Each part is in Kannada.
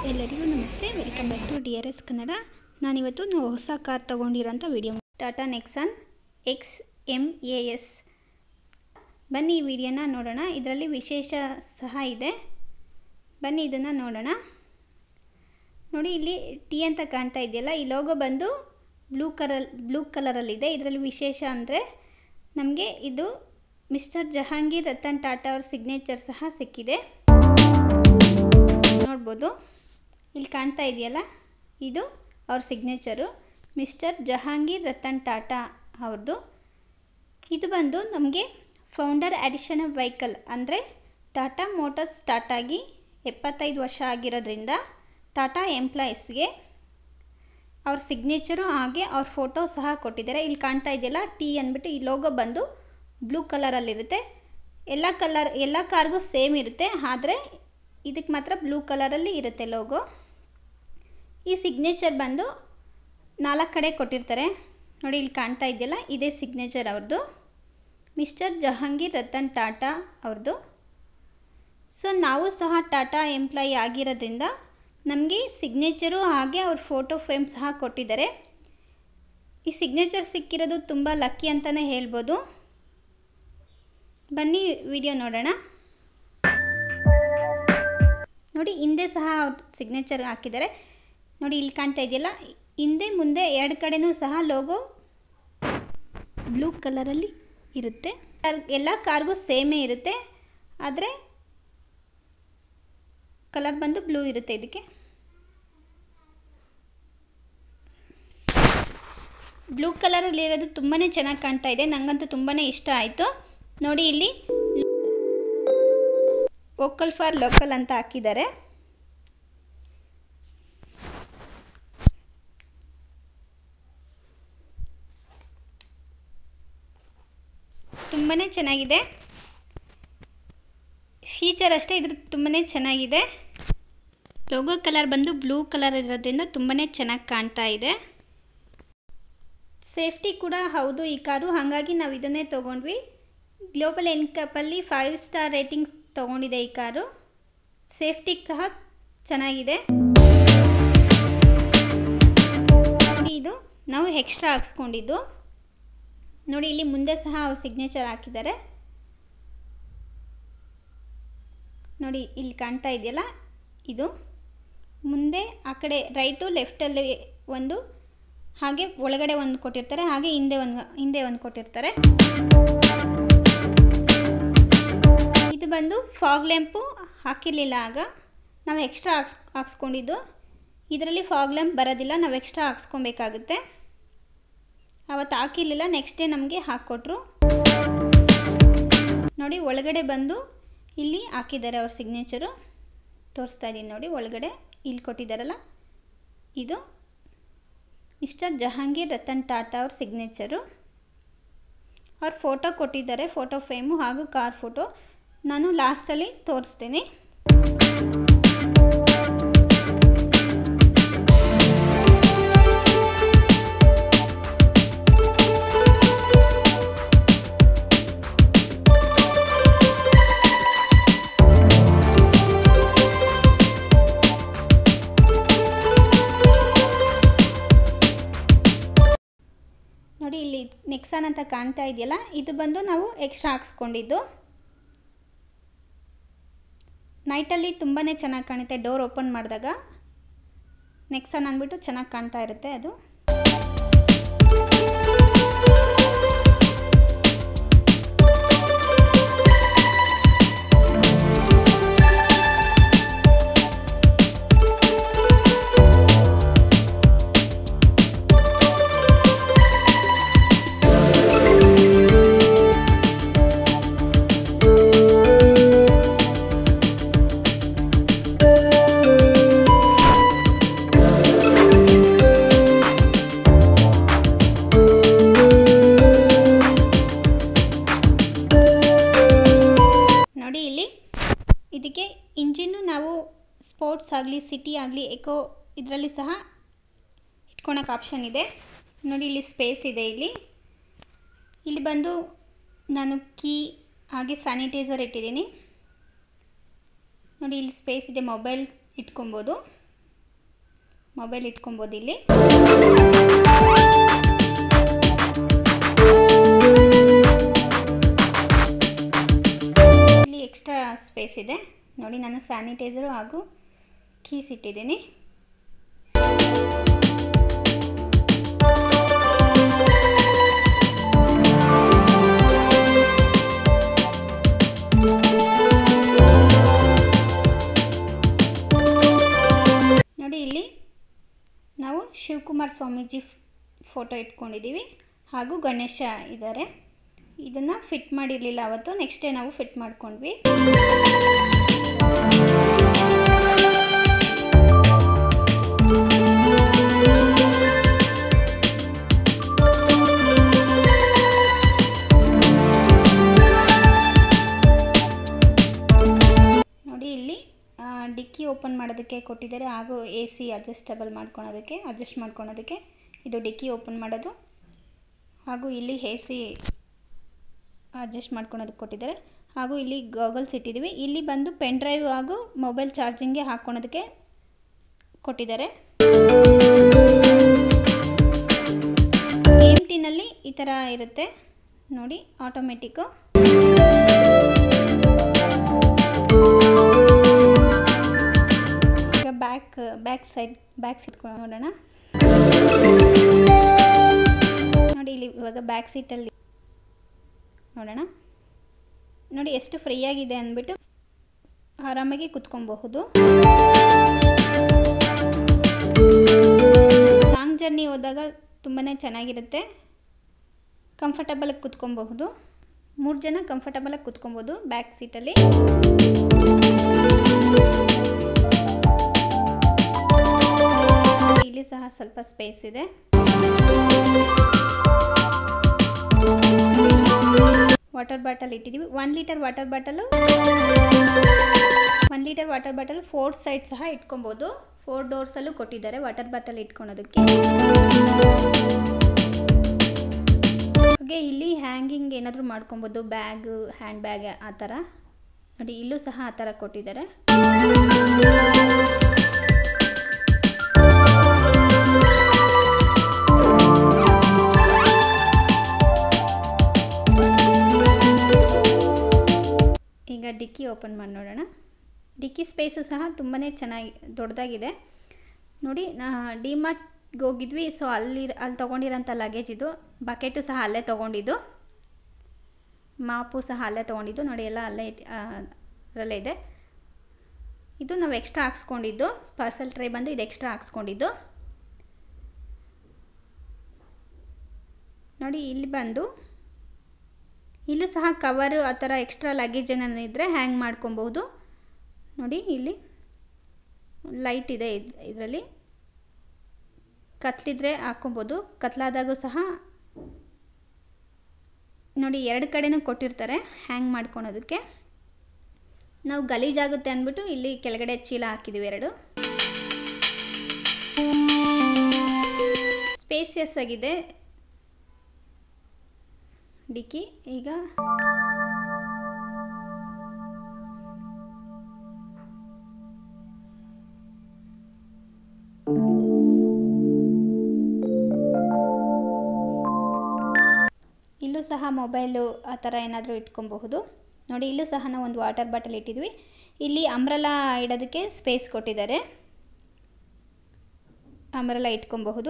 ಎಲ್ಲರಿಗೂ ನಮಸ್ತೆ welcome back to D R S Kannada ನಾನಿವತ್ತು ನಾವು ಹೊಸ ಕಾರ್ ತೊಗೊಂಡಿರೋಂಥ video Tata Nexon X M A S ಬನ್ನಿ ಈ ವಿಡಿಯೋನ ನೋಡೋಣ ಇದರಲ್ಲಿ ವಿಶೇಷ ಸಹ ಇದೆ ಬನ್ನಿ ಇದನ್ನು ನೋಡೋಣ ನೋಡಿ ಇಲ್ಲಿ ಟಿ ಅಂತ ಕಾಣ್ತಾ ಇದೆಯಲ್ಲ ಈ ಲೋಗೋ ಬಂದು ಬ್ಲೂ ಕಲರ್ ಬ್ಲೂ ಕಲರಲ್ಲಿದೆ ಇದರಲ್ಲಿ ವಿಶೇಷ ಅಂದರೆ ನಮಗೆ ಇದು ಮಿಸ್ಟರ್ ಜಹಾಂಗೀರ್ ರತನ್ ಟಾಟಾ ಅವ್ರ ಸಿಗ್ನೇಚರ್ ಸಹ ಸಿಕ್ಕಿದೆ ನೋಡ್ಬೋದು ಇಲ್ಲಿ ಕಾಣ್ತಾ ಇದೆಯಲ್ಲ ಇದು ಅವ್ರ ಸಿಗ್ನೇಚರು ಮಿಸ್ಟರ್ ಜಹಾಂಗೀರ್ ರತನ್ ಟಾಟಾ ಅವ್ರದ್ದು ಇದು ಬಂದು ನಮಗೆ ಫೌಂಡರ್ ಅಡಿಷನಲ್ ವೆಹಿಕಲ್ ಅಂದರೆ ಟಾಟಾ ಮೋಟರ್ಸ್ ಸ್ಟಾರ್ಟ್ ಆಗಿ ಎಪ್ಪತ್ತೈದು ವರ್ಷ ಆಗಿರೋದ್ರಿಂದ ಟಾಟಾ ಎಂಪ್ಲಾಯೀಸ್ಗೆ ಅವ್ರ ಸಿಗ್ನೇಚರು ಹಾಗೆ ಅವ್ರ ಫೋಟೋ ಸಹ ಕೊಟ್ಟಿದ್ದಾರೆ ಇಲ್ಲಿ ಕಾಣ್ತಾ ಇದೆಯಲ್ಲ ಟಿ ಅಂದ್ಬಿಟ್ಟು ಈ ಲೋಗೋ ಬಂದು ಬ್ಲೂ ಕಲರಲ್ಲಿರುತ್ತೆ ಎಲ್ಲ ಕಲರ್ ಎಲ್ಲ ಕಾರ್ಗೂ ಸೇಮ್ ಇರುತ್ತೆ ಆದರೆ ಇದಕ್ಕೆ ಮಾತ್ರ ಬ್ಲೂ ಕಲರಲ್ಲಿ ಇರುತ್ತೆ ಲೋಗೋ ಈ ಸಿಗ್ನೇಚರ್ ಬಂದು ನಾಲ್ಕು ಕಡೆ ಕೊಟ್ಟಿರ್ತಾರೆ ನೋಡಿ ಇಲ್ಲಿ ಕಾಣ್ತಾ ಇದೆಯಲ್ಲ ಇದೇ ಸಿಗ್ನೇಚರ್ ಅವ್ರದ್ದು ಮಿಸ್ಟರ್ ಜಹಾಂಗೀರ್ ರತನ್ ಟಾಟಾ ಅವ್ರದ್ದು ಸೊ ನಾವು ಸಹ ಟಾಟಾ ಎಂಪ್ಲಾಯಿ ಆಗಿರೋದ್ರಿಂದ ನಮಗೆ ಸಿಗ್ನೇಚರು ಹಾಗೆ ಅವ್ರ ಫೋಟೋ ಫ್ರೇಮ್ ಸಹ ಕೊಟ್ಟಿದ್ದಾರೆ ಈ ಸಿಗ್ನೇಚರ್ ಸಿಕ್ಕಿರೋದು ತುಂಬ ಲಕ್ಕಿ ಅಂತಲೇ ಹೇಳ್ಬೋದು ಬನ್ನಿ ವಿಡಿಯೋ ನೋಡೋಣ ನೋಡಿ ಹಿಂದೆ ಸಹ ಅವ್ರ ಸಿಗ್ನೇಚರ್ ಹಾಕಿದ್ದಾರೆ ನೋಡಿ ಇಲ್ಲಿ ಕಾಣ್ತಾ ಇದೆಯಲ್ಲ ಹಿಂದೆ ಮುಂದೆ ಎರಡು ಕಡೆನೂ ಸಹ ಲೋಗೋ ಬ್ಲೂ ಕಲರಲ್ಲಿ ಇರುತ್ತೆ ಎಲ್ಲ ಕಾರ್ಗೂ ಸೇಮೇ ಇರುತ್ತೆ ಆದರೆ ಕಲರ್ ಬಂದು ಬ್ಲೂ ಇರುತ್ತೆ ಇದಕ್ಕೆ ಬ್ಲೂ ಕಲರಲ್ಲಿ ಇರೋದು ತುಂಬಾ ಚೆನ್ನಾಗಿ ಕಾಣ್ತಾ ಇದೆ ನನಗಂತೂ ತುಂಬಾ ಇಷ್ಟ ಆಯಿತು ನೋಡಿ ಇಲ್ಲಿ ವೋಕಲ್ ಫಾರ್ ಲೋಕಲ್ ಅಂತ ಹಾಕಿದ್ದಾರೆ ತುಂಬಾ ಚೆನ್ನಾಗಿದೆ ಫೀಚರ್ ಅಷ್ಟೇ ಇದ್ರ ತುಂಬಾ ಚೆನ್ನಾಗಿದೆ ಲೋಗೋ ಕಲರ್ ಬಂದು ಬ್ಲೂ ಕಲರ್ ಇರೋದ್ರಿಂದ ತುಂಬಾ ಚೆನ್ನಾಗಿ ಕಾಣ್ತಾ ಇದೆ ಸೇಫ್ಟಿ ಕೂಡ ಹೌದು ಈ ಕಾರು ಹಾಗಾಗಿ ನಾವು ಇದನ್ನೇ ತೊಗೊಂಡ್ವಿ ಗ್ಲೋಬಲ್ ಎನ್ಕಪ್ಪಲ್ಲಿ ಫೈವ್ ಸ್ಟಾರ್ ರೇಟಿಂಗ್ಸ್ ತೊಗೊಂಡಿದೆ ಈ ಕಾರು ಸೇಫ್ಟಿ ಸಹ ಚೆನ್ನಾಗಿದೆ ನೋಡಿ ಇದು ನಾವು ಎಕ್ಸ್ಟ್ರಾ ಹಾಕ್ಸ್ಕೊಂಡಿದ್ದು ನೋಡಿ ಇಲ್ಲಿ ಮುಂದೆ ಸಹ ಅವ್ರ ಸಿಗ್ನೇಚರ್ ಹಾಕಿದ್ದಾರೆ ನೋಡಿ ಇಲ್ಲಿ ಕಾಣ್ತಾ ಇದೆಯಲ್ಲ ಇದು ಮುಂದೆ ಆ ಕಡೆ ರೈಟು ಲೆಫ್ಟಲ್ಲಿ ಒಂದು ಹಾಗೆ ಒಳಗಡೆ ಒಂದು ಕೊಟ್ಟಿರ್ತಾರೆ ಹಾಗೆ ಹಿಂದೆ ಒಂದು ಹಿಂದೆ ಒಂದು ಕೊಟ್ಟಿರ್ತಾರೆ ಇದು ಬಂದು ಫಾಗ್ ಲ್ಯಾಂಪು ಹಾಕಿರಲಿಲ್ಲ ಆಗ ನಾವು ಎಕ್ಸ್ಟ್ರಾ ಹಾಕ್ಸ್ ಹಾಕ್ಸ್ಕೊಂಡಿದ್ದು ಇದರಲ್ಲಿ ಫಾಗ್ ಲ್ಯಾಂಪ್ ಬರೋದಿಲ್ಲ ನಾವು ಎಕ್ಸ್ಟ್ರಾ ಹಾಕ್ಸ್ಕೊಬೇಕಾಗುತ್ತೆ ಅವತ್ತು ಹಾಕಿರಲಿಲ್ಲ ನೆಕ್ಸ್ಟ್ ಡೇ ನಮಗೆ ಹಾಕ್ಕೊಟ್ರು ನೋಡಿ ಒಳಗಡೆ ಬಂದು ಇಲ್ಲಿ ಹಾಕಿದ್ದಾರೆ ಅವ್ರ ಸಿಗ್ನೇಚರು ತೋರಿಸ್ತಾ ಇದ್ದೀನಿ ನೋಡಿ ಒಳಗಡೆ ಇಲ್ಲಿ ಕೊಟ್ಟಿದ್ದಾರಲ್ಲ ಇದು ಮಿಸ್ಟರ್ ಜಹಾಂಗೀರ್ ರತನ್ ಟಾಟಾ ಅವ್ರ ಸಿಗ್ನೇಚರು ಅವ್ರ ಫೋಟೋ ಕೊಟ್ಟಿದ್ದಾರೆ ಫೋಟೋ ಫ್ರೇಮು ಹಾಗೂ ಕಾರ್ ಫೋಟೋ ನಾನು ಲಾಸ್ಟಲ್ಲಿ ತೋರಿಸ್ತೇನೆ ನೋಡಿ ಇಲ್ಲಿ ನೆಕ್ಸಾನ್ ಅಂತ ಕಾಣ್ತಾ ಇದೆಯಲ್ಲ ಇದು ಬಂದು ನಾವು ಎಕ್ಸ್ಟ್ರಾ ಹಾಕ್ಸ್ಕೊಂಡಿದ್ದು ನೈಟಲ್ಲಿ ತುಂಬಾ ಚೆನ್ನಾಗಿ ಕಾಣುತ್ತೆ ಡೋರ್ ಓಪನ್ ಮಾಡಿದಾಗ ನೆಕ್ಸಾನ್ ಅಂದ್ಬಿಟ್ಟು ಚೆನ್ನಾಗಿ ಕಾಣ್ತಾ ಇರುತ್ತೆ ಅದು ನೋಡಿ ಇಲ್ಲಿ ಇದಕ್ಕೆ ಇಂಜಿನ್ನು ನಾವು ಸ್ಪೋರ್ಟ್ಸ್ ಆಗಲಿ ಸಿಟಿ ಆಗಲಿ ಎಕೋ ಇದರಲ್ಲಿ ಸಹ ಇಟ್ಕೊಳಕ್ಕೆ ಆಪ್ಷನ್ ಇದೆ ನೋಡಿ ಇಲ್ಲಿ ಸ್ಪೇಸ್ ಇದೆ ಇಲ್ಲಿ ಇಲ್ಲಿ ಬಂದು ನಾನು ಕೀ ಹಾಗೆ ಸ್ಯಾನಿಟೈಸರ್ ಇಟ್ಟಿದ್ದೀನಿ ನೋಡಿ ಇಲ್ಲಿ ಸ್ಪೇಸ್ ಇದೆ ಮೊಬೈಲ್ ಇಟ್ಕೊಬೋದು ಮೊಬೈಲ್ ಇಟ್ಕೊಬೋದು ಇಲ್ಲಿ ಇಲ್ಲಿ ಎಕ್ಸ್ಟ್ರಾ ಸ್ಪೇಸ್ ಇದೆ ನೋಡಿ ನಾನು ಸ್ಯಾನಿಟೈಸರು ಹಾಗೂ ಕೀಸ್ ಇಟ್ಟಿದ್ದೀನಿ ನೋಡಿ ಇಲ್ಲಿ ನಾವು ಶಿವಕುಮಾರ್ ಸ್ವಾಮೀಜಿ ಫೋಟೋ ಇಟ್ಕೊಂಡಿದ್ದೀವಿ ಹಾಗೂ ಗಣೇಶ ಇದ್ದಾರೆ ಇದನ್ನು ಫಿಟ್ ಮಾಡಿರಲಿಲ್ಲ ಅವತ್ತು ನೆಕ್ಸ್ಟ್ ಡೇ ನಾವು ಫಿಟ್ ಮಾಡ್ಕೊಂಡ್ವಿ ನೋಡಿ ಇಲ್ಲಿ ಡಿಕ್ಕಿ ಓಪನ್ ಮಾಡೋದಕ್ಕೆ ಕೊಟ್ಟಿದ್ದಾರೆ ಹಾಗೂ ಎ ಸಿ ಅಡ್ಜಸ್ಟಬಲ್ ಮಾಡ್ಕೊಳೋದಕ್ಕೆ ಅಡ್ಜಸ್ಟ್ ಮಾಡ್ಕೊಳೋದಕ್ಕೆ ಇದು ಡಿಕ್ಕಿ ಓಪನ್ ಮಾಡೋದು ಹಾಗೂ ಇಲ್ಲಿ ಎ ಸಿ ಅಡ್ಜಸ್ಟ್ ಮಾಡ್ಕೊಳೋದಕ್ಕೆ ಕೊಟ್ಟಿದ್ದಾರೆ ಹಾಗೂ ಇಲ್ಲಿ ಗಾಗಲ್ಸ್ ಇಟ್ಟಿದ್ದೀವಿ ಇಲ್ಲಿ ಬಂದು ಪೆನ್ ಡ್ರೈವ್ ಹಾಗೂ ಮೊಬೈಲ್ ಚಾರ್ಜಿಂಗ್ಗೆ ಹಾಕ್ಕೊಳೋದಕ್ಕೆ ಕೊಟ್ಟಿದ್ದಾರೆ ಎಮ್ ಟಿನಲ್ಲಿ ಈ ಥರ ಇರುತ್ತೆ ನೋಡಿ ಆಟೋಮೆಟಿಕ್ಕು ಈಗ back back side back seat ನೋಡೋಣ ನೋಡಿ ಇಲ್ಲಿ ಇವಾಗ ಬ್ಯಾಕ್ ಸೀಟಲ್ಲಿ ನೋಡೋಣ ನೋಡಿ ಎಷ್ಟು ಫ್ರೀ ಆಗಿದೆ ಅಂದ್ಬಿಟ್ಟು ಆರಾಮಾಗಿ ಕುತ್ಕೊಬಹುದು ಲಾಂಗ್ ಜರ್ನಿ ಹೋದಾಗ ತುಂಬಾ ಚೆನ್ನಾಗಿರುತ್ತೆ ಕಂಫರ್ಟಬಲಾಗಿ ಕುತ್ಕೊಬಹುದು ಮೂರು ಜನ ಕಂಫರ್ಟಬಲಾಗಿ ಕುತ್ಕೊಬೋದು ಬ್ಯಾಕ್ ಸೀಟಲ್ಲಿ ಇಲ್ಲಿ ಸಹ ಸ್ವಲ್ಪ ಸ್ಪೇಸ್ ಇದೆ ವಾಟರ್ ಬಾಟಲ್ ಇಟ್ಟಿದ್ದೀವಿ one litre water bottle one litre water bottle four side ಸಹ ಇಟ್ಕೊಬೋದು ಫೋರ್ ಡೋರ್ಸಲ್ಲೂ ಕೊಟ್ಟಿದ್ದಾರೆ ವಾಟರ್ ಬಾಟಲ್ ಇಟ್ಕೊಳೋದಕ್ಕೆ ಹಾಗೆ ಇಲ್ಲಿ ಹ್ಯಾಂಗಿಂಗ್ ಏನಾದರೂ ಮಾಡ್ಕೊಬೋದು ಬ್ಯಾಗ್ ಹ್ಯಾಂಡ್ ಬ್ಯಾಗ್ ಆ ಥರ ನೋಡಿ ಇಲ್ಲೂ ಸಹ ಆ ಥರ ಕೊಟ್ಟಿದ್ದಾರೆ ಈಗ ಡಿಕ್ಕಿ ಓಪನ್ ಮಾಡಿ ನೋಡೋಣ ಡಿಕ್ಕಿ ಸ್ಪೇಸು ಸಹ ತುಂಬಾ ಚೆನ್ನಾಗಿ ದೊಡ್ಡದಾಗಿದೆ ನೋಡಿ ನಾ ಡಿಮಾರ್ಟ್ಗೆ ಹೋಗಿದ್ವಿ ಸೊ ಅಲ್ಲಿ ಅಲ್ಲಿ ತೊಗೊಂಡಿರೋಂಥ ಲಗೇಜ್ ಇದು ಬಕೆಟು ಸಹ ಅಲ್ಲೇ ತೊಗೊಂಡಿದ್ದು ಮಾಪು ಸಹ ಅಲ್ಲೇ ತೊಗೊಂಡಿದ್ದು ನೋಡಿ ಎಲ್ಲ ಅಲ್ಲೇ ಅದರಲ್ಲೇ ಇದೆ ಇದು ನಾವು ಎಕ್ಸ್ಟ್ರಾ ಹಾಕ್ಸ್ಕೊಂಡಿದ್ದು ಪಾರ್ಸೆಲ್ ಟ್ರೇ ಬಂದು ಇದು ಎಕ್ಸ್ಟ್ರಾ ಹಾಕ್ಸ್ಕೊಂಡಿದ್ದು ನೋಡಿ ಇಲ್ಲಿ ಬಂದು ಇಲ್ಲೂ ಸಹ ಕವರು ಆ ಥರ ಎಕ್ಸ್ಟ್ರಾ ಲಗೇಜ್ ಏನಾದ್ರು ಇದ್ದರೆ ಹ್ಯಾಂಗ್ ಮಾಡ್ಕೊಬಹುದು ನೋಡಿ ಇಲ್ಲಿ ಲೈಟ್ ಇದೆ ಇದರಲ್ಲಿ ಕತ್ಲಿದ್ರೆ ಹಾಕ್ಕೊಬೋದು ಕತ್ಲಾದಾಗೂ ಸಹ ನೋಡಿ ಎರಡು ಕಡೆನೂ ಕೊಟ್ಟಿರ್ತಾರೆ ಹ್ಯಾಂಗ್ ಮಾಡ್ಕೊಳೋದಕ್ಕೆ ನಾವು ಗಲೀಜಾಗುತ್ತೆ ಅಂದ್ಬಿಟ್ಟು ಇಲ್ಲಿ ಕೆಳಗಡೆ ಚೀಲ ಹಾಕಿದ್ದೀವಿ ಎರಡು ಸ್ಪೇಸಿಯಸ್ ಆಗಿದೆ ಡಿಕ್ಕಿ ಈಗ ಇಲ್ಲೂ ಸಹ ಮೊಬೈಲು ಆ ಥರ ಏನಾದರೂ ಇಟ್ಕೊಬಹುದು ನೋಡಿ ಇಲ್ಲೂ ಸಹ ನಾವು ಒಂದು ವಾಟರ್ ಬಾಟಲ್ ಇಟ್ಟಿದ್ವಿ ಇಲ್ಲಿ ಅಂಬ್ರಲಾ ಇಡೋದಕ್ಕೆ ಸ್ಪೇಸ್ ಕೊಟ್ಟಿದ್ದಾರೆ ಅಂಬ್ರಲಾ ಇಟ್ಕೊಬಹುದು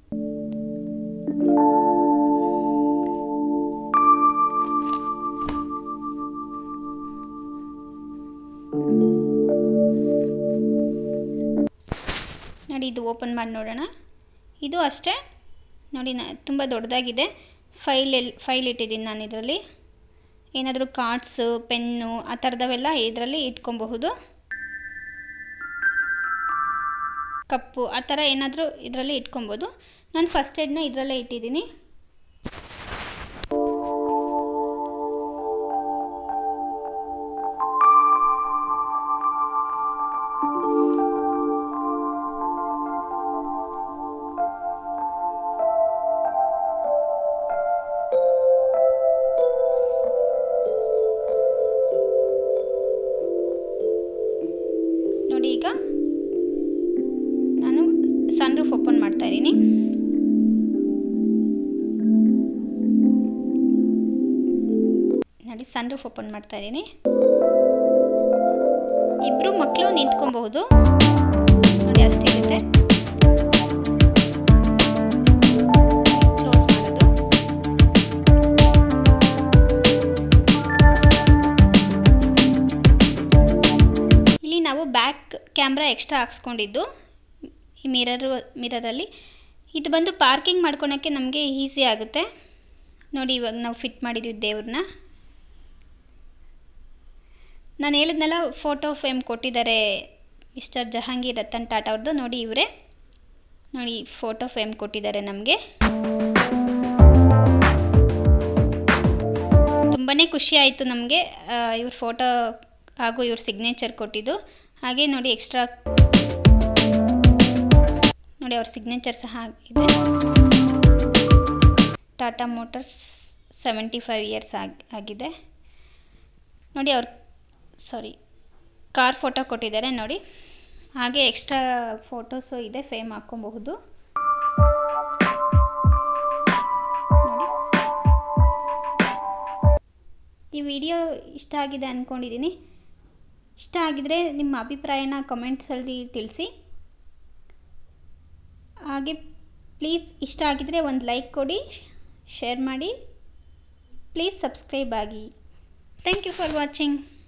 ನೋಡಿ ಇದು ಓಪನ್ ಮಾಡಿ ನೋಡೋಣ ಇದು ಅಷ್ಟೇ ನೋಡಿ ನಾ ತುಂಬ ದೊಡ್ಡದಾಗಿದೆ ಫೈಲ್ ಎಲ್ ಫೈಲ್ ಇಟ್ಟಿದ್ದೀನಿ ನಾನು ಇದರಲ್ಲಿ ಏನಾದರೂ ಕಾರ್ಡ್ಸು ಪೆನ್ನು ಆ ಥರದವೆಲ್ಲ ಇದರಲ್ಲಿ ಇಟ್ಕೊಬಹುದು ಕಪ್ಪು ಆ ಥರ ಏನಾದರೂ ಇದರಲ್ಲಿ ಇಟ್ಕೊಬೋದು ನಾನು ಫಸ್ಟ್ ಏಡ್ನ ಇದರಲ್ಲೇ ಇಟ್ಟಿದ್ದೀನಿ ನೋಡಿ ಈಗ ನಾನು ಸನ್ ರೂಫ್ ಓಪನ್ ಮಾಡ್ತಾ ಇದ್ದೀನಿ ಇಬ್ಬರು ಮಕ್ಕಳು ನಿಂತ್ಕೊಬಹುದು ನೋಡಿ ಅಷ್ಟಿರುತ್ತೆ ಕ್ಲೋಸ್ ಮಾಡೋದು ಇಲ್ಲಿ ನಾವು ಬ್ಯಾಕ್ ಕ್ಯಾಮ್ರಾ ಎಕ್ಸ್ಟ್ರಾ ಹಾಕ್ಸ್ಕೊಂಡಿದ್ದು ಈ ಮಿರರ್ ಮಿರರಲ್ಲಿ ಇದು ಬಂದು ಪಾರ್ಕಿಂಗ್ ಮಾಡ್ಕೊಳಕ್ಕೆ ನಮಗೆ ಈಸಿ ಆಗುತ್ತೆ ನೋಡಿ ಇವಾಗ ನಾವು ಫಿಟ್ ಮಾಡಿದ್ವಿ ದೇವ್ರನ್ನ ನಾನು ಹೇಳಿದ್ನಲ್ಲ ಫೋಟೋ ಫ್ರೇಮ್ ಕೊಟ್ಟಿದ್ದಾರೆ ಮಿಸ್ಟರ್ ಜಹಾಂಗೀರ್ ರತನ್ ಟಾಟಾ ಅವ್ರದ್ದು ನೋಡಿ ಇವರೇ ನೋಡಿ ಫೋಟೋ ಫ್ರೇಮ್ ಕೊಟ್ಟಿದ್ದಾರೆ ನಮಗೆ ತುಂಬಾ ಖುಷಿ ಆಯಿತು ನಮಗೆ ಇವ್ರ ಫೋಟೋ ಹಾಗೂ ಇವ್ರ ಸಿಗ್ನೇಚರ್ ಕೊಟ್ಟಿದ್ದು ಹಾಗೆ ನೋಡಿ ಎಕ್ಸ್ಟ್ರಾ ನೋಡಿ ಅವ್ರ ಸಿಗ್ನೇಚರ್ ಸಹ ಇದೆ Tata Motors seventy five years ಆಗಿದೆ ನೋಡಿ ಅವ್ರ ಸಾರಿ ಕಾರ್ ಫೋಟೋ ಕೊಟ್ಟಿದ್ದಾರೆ ನೋಡಿ ಹಾಗೆ ಎಕ್ಸ್ಟ್ರಾ ಫೋಟೋಸು ಇದೆ ಫೇಮ್ ಹಾಕ್ಕೊಬಹುದು ನೋಡಿ ಈ ವಿಡಿಯೋ ಇಷ್ಟ ಆಗಿದೆ ಅಂದ್ಕೊಂಡಿದ್ದೀನಿ ಇಷ್ಟ ಆಗಿದರೆ ನಿಮ್ಮ ಅಭಿಪ್ರಾಯನ ಕಮೆಂಟ್ಸಲ್ಲಿ ತಿಳಿಸಿ ಹಾಗೆ ಪ್ಲೀಸ್ ಇಷ್ಟ ಆಗಿದರೆ ಒಂದು ಲೈಕ್ ಕೊಡಿ ಶೇರ್ ಮಾಡಿ ಪ್ಲೀಸ್ ಸಬ್ಸ್ಕ್ರೈಬ್ ಆಗಿ ಥ್ಯಾಂಕ್ ಯು ಫಾರ್ ವಾಚಿಂಗ್